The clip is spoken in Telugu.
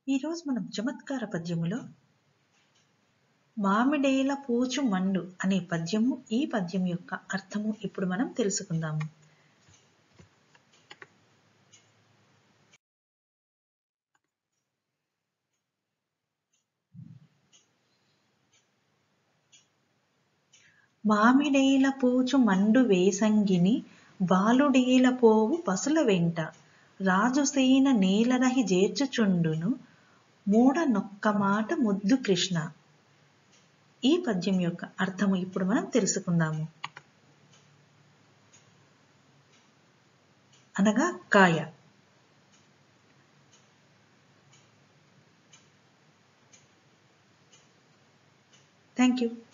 ఈరోజు మనం చమత్కార పద్యములో మామిడేల పూచు మండు అనే పద్యము ఈ పద్యం యొక్క అర్థము ఇప్పుడు మనం తెలుసుకుందాము మామిడేల పూచు మండు వేసంగిని బాలుడేల పోవు పసుల వెంట రాజుసేన నేలరహి జేర్చుచుండును మూడ నొక్క మాట ముద్దు కృష్ణ ఈ పద్యం యొక్క అర్థము ఇప్పుడు మనం తెలుసుకుందాము అనగా కాయ థ్యాంక్ యూ